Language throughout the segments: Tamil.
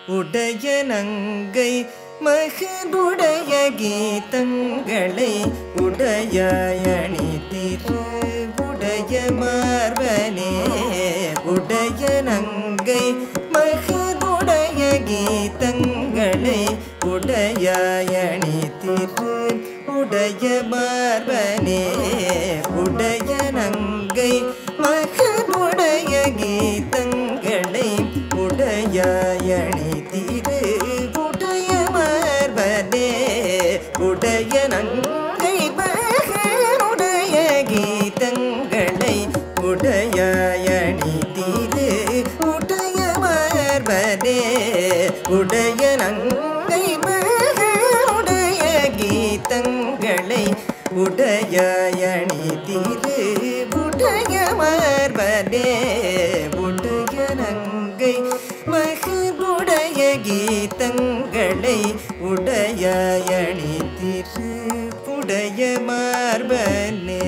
உடைய நங்கை மகனுடைய கீதங்களை உடையணி திரு உடைய மார்பனே உடைய நங்கை மகனுடைய கீதங்களை உடையணி திரு உடைய மார்பனே உடைய நங்கை மகனுடைய கீதங்களை உடையணி திரு உடைய மார்பனே உடைய நங்கை மகனுடைய கீதங்களை உடையணி திரு உடைய மார்பனே உடைய நங்கை மகனுடைய கீதங்களை உடையணி திரு உடைய மார்பனே உடைய நங்கை மகனுடைய கீதங்களை உடையணி திரு உடைய மார்பனே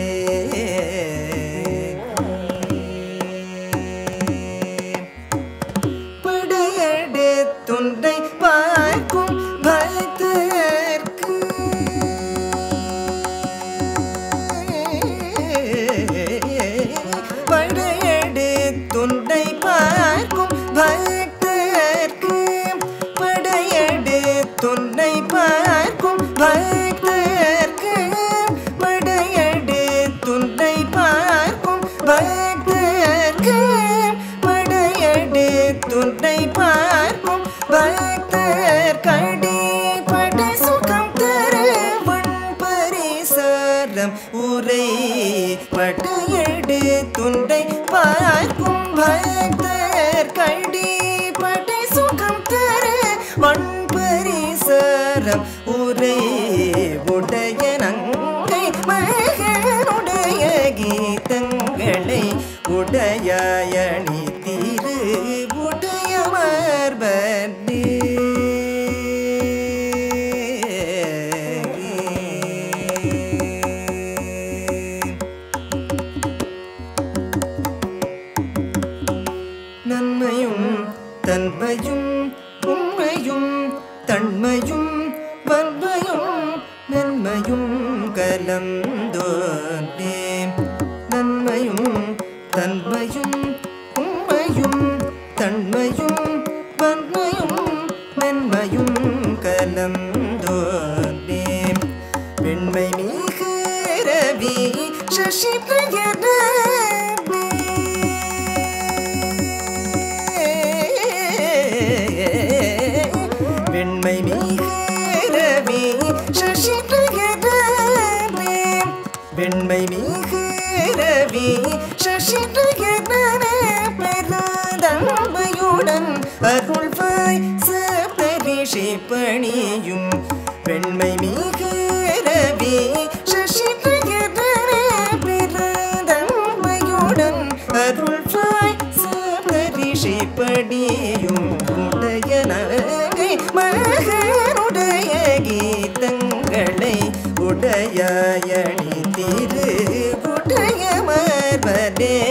படையடு துண்டை பார்க்கும் பக்தர்க்கு படையடு துண்டை பார்க்கும் பக்தர்க்கு படையடு துண்டை பார்க்கும் பக்தர்க்கு படையடு துண்டை பார்க்கும் பக்தர்க்கு படையடு துண்டை பார்க்கும் பக்தர் கடி பட சுகம் தரவன் பரிசரம் உரை படையடு துண்டை பார்க்கும் பக்தர் கடி படை சுகம் தர வன் பரிசரம் உரை உடைய நங்கை மகனுடைய கீதங்களை உடையணி திரு உடைய மார்பனே நன்மையும் தன்மையும் உண்மையும் தன்மையும் வன்மையும் நன்மையும் கலந்தோனே நன்மையும் தன்மையும் உண்மையும் தன்மையும் வன்மையும் மென்மையும் கலந்தோனே பெண்மை மிக ரவி சசி வெண்மை மீகரவி சசி வெண்மை மீகரவி சசி பெருதன்மையுடன் அருள்வாய் சபரிஷி பணியும் வெண்மை மீகரவி சசி பெருதன்மையுடன் அருள்வாய் சபரிஷி படியும் உடைய நகை மகனுடைய கீதங்களை உடையணி திரு உடைய மர்பதே